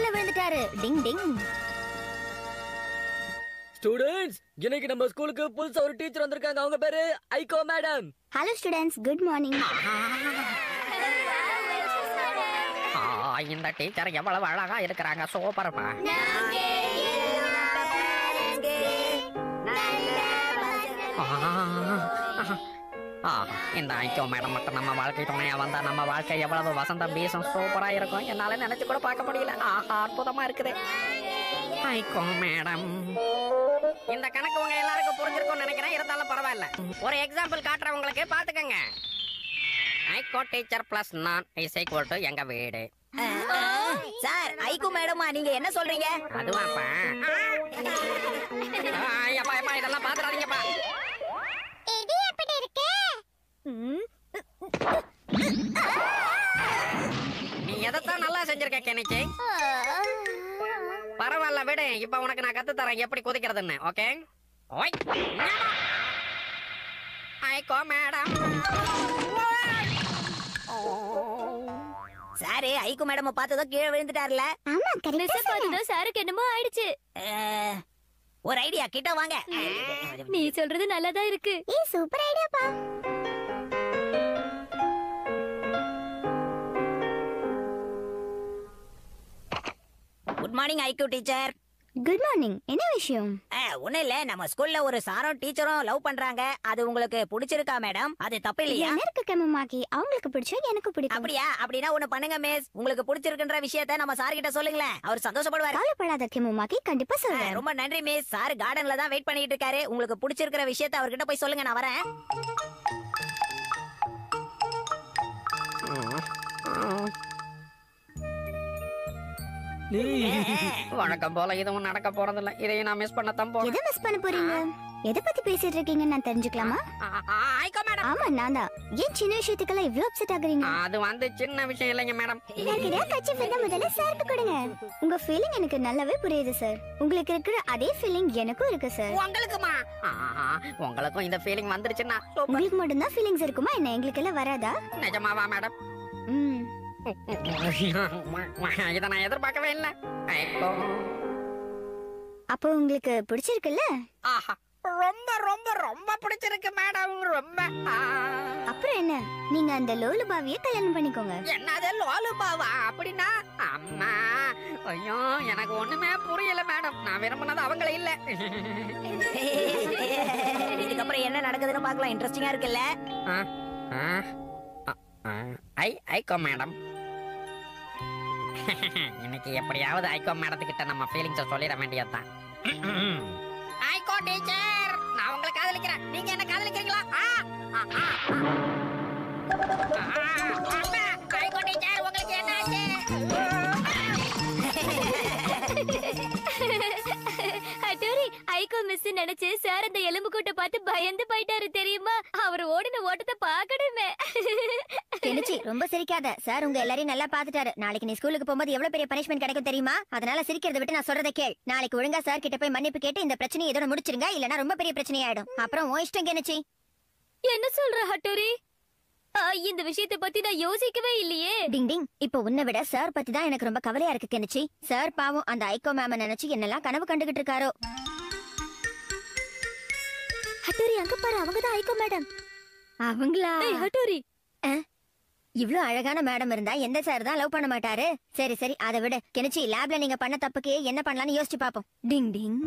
கீழே விழுந்துட்டாரு டிங் டிங் ஸ்டூடெண்ட்ஸ் இன்னைக்கு நம்ம ஸ்கூலுக்கு புதுசா ஒரு டீச்சர் வந்திருக்காங்க அவங்க பேரு Aiko madam hello students good morning ஆ, இந்த டீச்சர் எவ்வளவு அழகா இருக்கிறாங்க சூப்பர்மா ஆ, இந்த ஐக்கியோ மேடம் மட்டும் நம்ம வாழ்க்கை துணையா வந்தா நம்ம வாழ்க்கை எவ்வளவு வசந்த பீசம் சூப்பரா இருக்கும் என்னால நினைச்சு கூட பார்க்க முடியல ஆஹா அற்புதமா இருக்குது ஐக்கோ மேடம் இந்த கணக்கு உங்க எல்லாருக்கும் புரிஞ்சிருக்கும்னு நினைக்கிறேன் இருந்தாலும் பரவாயில்ல ஒரு எக்ஸாம்பிள் காட்டுறேன் உங்களுக்கு பாத்துக்கங்க ஐகோ டீச்சர் பிளஸ் நான் இஸ் ஈக்குவல் டு எங்க வீடு சார் ஐக்கு மேடமா நீங்க என்ன சொல்றீங்க அதுவாப்பா ஐயப்பா ஐயப்பா இதெல்லாம் பாத்துறாதீங்கப்பா இது எப்படி இருக்கு நீ எதைத்தான் நல்லா செஞ்சிருக்க கெனிச்சி பரவாயில்ல விடு இப்ப உனக்கு நான் கத்து தரேன் எப்படி குதிக்கிறதுன்னு ஓகே ஓய் Aiko madam sir Aiko madam பார்த்ததும் கீழே விழுந்துட்டார்ல ஆமா மிஸ் கரெக்டா பார்த்ததும் சாருக்கு என்னமோ ஆயிடுச்சு அஹ், ஒரு ஐடியா கிட்ட வாங்க நீ சொல்றது நல்லாதான் இருக்கு ஏய் சூப்பர் ஐடியாப்பா good morning Aiko teacher good morning என்ன விஷயம் ஒண்ணு இல்ல நம்ம ஸ்கூல்ல ஒரு சாரும் டீச்சரும் லவ் பண்றாங்க அது உங்களுக்கு பிடிச்சிருக்கா மேடம் அது தப்பு இல்லையா எனக்கு கம்மமாக்கி அவங்களுக்கு பிடிச்சா எனக்கு பிடிக்கும் அப்படியா அப்படின்னா ஒண்ணு பண்ணுங்க மிஸ் உங்களுக்கு பிடிச்சிருக்குன்ற விஷயத்த நம்ம சார் கிட்ட சொல்லுங்களேன் அவர் சந்தோஷப்படுவாரு கவலைப்படாத கிம்மமாக்கி கண்டிப்பா அஹ், சொல்றேன் ரொம்ப நன்றி மிஸ் சார் கார்டன்ல தான் வெயிட் பண்ணிட்டு இருக்காரு உங்களுக்கு பிடிச்சிருக்கிற விஷயத்த அவர்கிட்ட போய் சொல்லுங்க நான் வரேன் வழக்கம் போல இதுவும் நடக்க போறதில்ல இதையும் நான் மிஸ் பண்ணத்தான் போறேன் எதை மிஸ் பண்ண போறீங்க எதை பத்தி பேசிட்டு இருக்கீங்கன்னு நான் தெரிஞ்சுக்கலாமா ஐகோ மேடம் ஆமா நான் தான் ஏன் சின்ன விஷயத்துக்கெல்லாம் இவ்ளோ அப்செட் ஆகுறீங்க அது வந்து சின்ன விஷயம் இல்லைங்க மேடம் யார்கிட்டயா கட்சி இருந்தா முதல்ல சார்க்கு கொடுங்க உங்க ஃபீலிங் எனக்கு நல்லாவே புரியுது சார் உங்களுக்கு இருக்கிற அதே ஃபீலிங் எனக்கும் இருக்கு சார் உங்களுக்குமா ஆஹா, உங்களுக்கும் இந்த ஃபீலிங் வந்துருச்சுன்னா சூப்பர் உங்களுக்கு மட்டும்தான் ஃபீலிங்ஸ் இருக்குமா என்ன எங்களுக்கு எல்லாம் வராதா நிஜமாவா மேடம் ம் இதை நான் எதிர்பார்க்கவே இல்லை ஐகோ அப்போ உங்களுக்கு பிடிச்சிருக்குல்ல ஆஹா ரொம்ப ரொம்ப ரொம்ப பிடிச்சிருக்கு மேடம் ரொம்ப ஆ. அப்புறம் என்ன நீங்க அந்த லோலு பாவிய கல்யாணம் பண்ணிக்கோங்க என்னது லோலுபாவா அப்படின்னா அம்மா ஐயோ எனக்கு ஒண்ணுமே புரியல மேடம் நான் விரும்பினது அவங்கள இல்ல இதுக்கப்புறம் என்ன நடக்குதுன்னு பார்க்கலாம் இன்ட்ரெஸ்டிங்கா இருக்குல்ல ஆ, ஆ, ஆ, ஆ. ஐ ஐகோ மேடம் இன்னைக்கு எப்படியாவது ஐகோ மேடத்துக்கிட்ட நம்ம ஃபீலிங்ஸை சொல்லிட வேண்டியதுதான் ஐகோ டீச்சர் நான் உங்களை காதலிக்கிறேன் நீங்க என்ன காதலிக்கிறீங்களா ஆ, ஆ, ஆ, ஆ. ஆ, அம்மா, ஐகோ டீச்சர் உங்களுக்கு என்ன ஆச்சு அட்டோரி ஐகோ மிஸ் நினைச்சு சார் அந்த எலும்பு கூட்ட பார்த்து பயந்து போயிட்டாரு தெரியுமா அவர் ஓடின ஓட்டத்தை பார்க்கணுமே கெனிச்சி ரொம்ப சிரிக்காத சார் உங்க எல்லாரையும் நல்லா பாத்துட்டாரு நாளைக்கு நீ ஸ்கூலுக்கு போகும்போது எவ்வளவு பெரிய பனிஷ்மெண்ட் கிடைக்கும் தெரியுமா அதனால சிரிக்கிறத விட்டு நான் சொல்றதை கேள் நாளைக்கு ஒழுங்கா சார் கிட்ட போய் மன்னிப்பு கேட்டு இந்த பிரச்சனையை இதோட முடிச்சிருங்க இல்லனா ரொம்ப பெரிய பிரச்சனை ஆயிடும் அப்புறம் உன் இஷ்டம் கெனிச்சி என்ன சொல்ற ஹட்டோரி ஆ, இந்த விஷயத்தை பத்தி நான் யோசிக்கவே இல்லையே டிங் டிங் இப்போ உன்னை விட சார் பத்தி தான் எனக்கு ரொம்ப கவலையா இருக்கு கெனிச்சி சார் பாவம் அந்த ஐகோ மேம நினைச்சு என்னெல்லாம் கனவு கண்டுகிட்டு இருக்காரோ ஹட்டோரி அங்க பாரு அவங்க தான் ஐகோ மேடம் அவங்களா ஏய் ஹட்டோரி இவ்ளோ அழகான மேடம் இருந்தா எந்த சார் தான் லவ் பண்ண மாட்டாரு சரி சரி அதை விட கெனிச்சி லேப்ல நீங்க பண்ண தப்புக்கு என்ன பண்ணலாம்னு யோசிச்சு பாப்போம் டிங் டிங்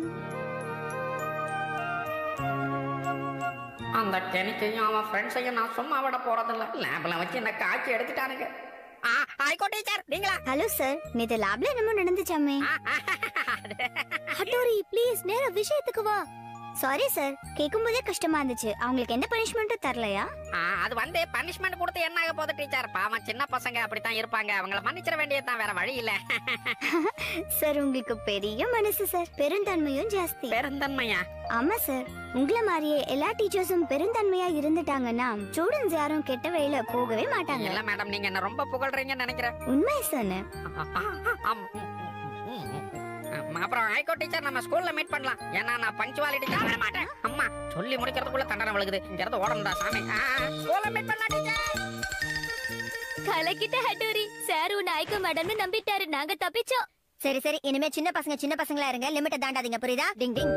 அந்த கெனிக்கையும் அவன் ஃப்ரெண்ட்ஸையும் நான் சும்மா விட போறதில்ல லேப்ல வச்சு என்ன காய்ச்சி எடுத்துட்டானுங்க ஆ, ஐகோ டீச்சர் நீங்களா ஹலோ சார் நேத்து லேப்ல என்னமோ நடந்துச்சாமே ஆ, அது- ஹட்டோரி ப்ளீஸ் நேரா விஷயத்துக்கு வா சாரி சார் கேட்கும் போதே கஷ்டமா இருந்துச்சு அவங்களுக்கு எந்த பனிஷ்மெண்ட்டும் தரலையா ஆ, அது வந்து பனிஷ்மெண்ட் கொடுத்து என்ன ஆக போகுது டீச்சர் பாவம் சின்ன பசங்க அப்படித்தான் இருப்பாங்க அவங்கள மன்னிச்சிட வேண்டியதுதான் வேற வழி இல்ல சார் உங்களுக்கு பெரிய மனசு சார் பெருந்தன்மையும் ஜாஸ்தி பெருந்தன்மையா ஆமா சார் உங்களை மாதிரியே எல்லா டீச்சர்ஸும் பெருந்தன்மையா இருந்துட்டாங்கன்னா ஸ்டூடெண்ட்ஸ் யாரும் கெட்ட வழியில போகவே மாட்டாங்க இல்ல மேடம் நீங்க என்ன ரொம்ப புகழ்றீங்கன்னு நினைக்கிறேன் உண்மை சொன்னேன் ஆம். ஆம், அப்புறம் ஹைகோர்ட் டீச்சர் நம்ம ஸ்கூல்ல மீட் பண்ணலாம் ஏன்னா நான் பங்க்சுவாலிட்டி தவற மாட்டேன் அம்மா சொல்லி முடிக்கிறதுக்குள்ள தண்டனை விழுகுது இங்க இருந்து ஓடணும்டா சாமி ஸ்கூல்ல மீட் பண்ணலாம் டீச்சர் கலக்கிட்ட ஹட்டோரி சார் உன்னை ஐகோ மேடம்னு நம்பிட்டாரு நாங்க தப்பிச்சோம் சரி சரி இனிமே சின்ன பசங்க சின்ன பசங்களா இருங்க லிமிட்டை தாண்டாதீங்க புரியுதா டிங் டிங்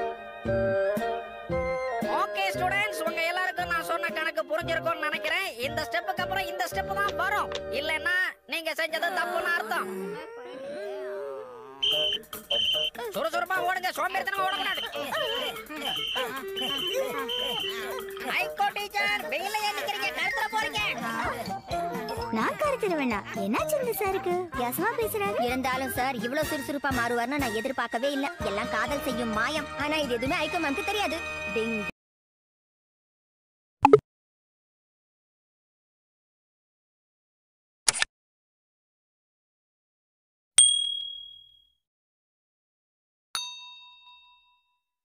ஓகே ஸ்டூடெண்ட்ஸ் உங்க எல்லாருக்கும் நான் சொன்ன கணக்கு புரிஞ்சிருக்கும்னு நினைக்கிறேன் இந்த ஸ்டெப்புக்கு அப்புறம் இந்த ஸ்டெப் தான் வரும் இல்லைன்னா நீங்க செஞ்சது தப்புன்னு அர்த்தம் சுறுசுறுப்பா ஓடுங்க சோம்பேறித்தனமா ஓடக்கூடாது ஹைகோ டீச்சர் வெயில ஏன் நிக்கிறீங்க கருத்துல போறீங்க நான் கருத்துரு வேணா என்னாச்சு இந்த சாருக்கு வியாசமா பேசுறாரு இருந்தாலும் சார் இவ்வளவு சுறுசுறுப்பா மாறுவார்னு நான் எதிர்பார்க்கவே இல்ல எல்லாம் காதல் செய்யும் மாயம் ஆனா இது எதுவுமே ஐக்கோ மேம்க்கு தெரியாது டிங்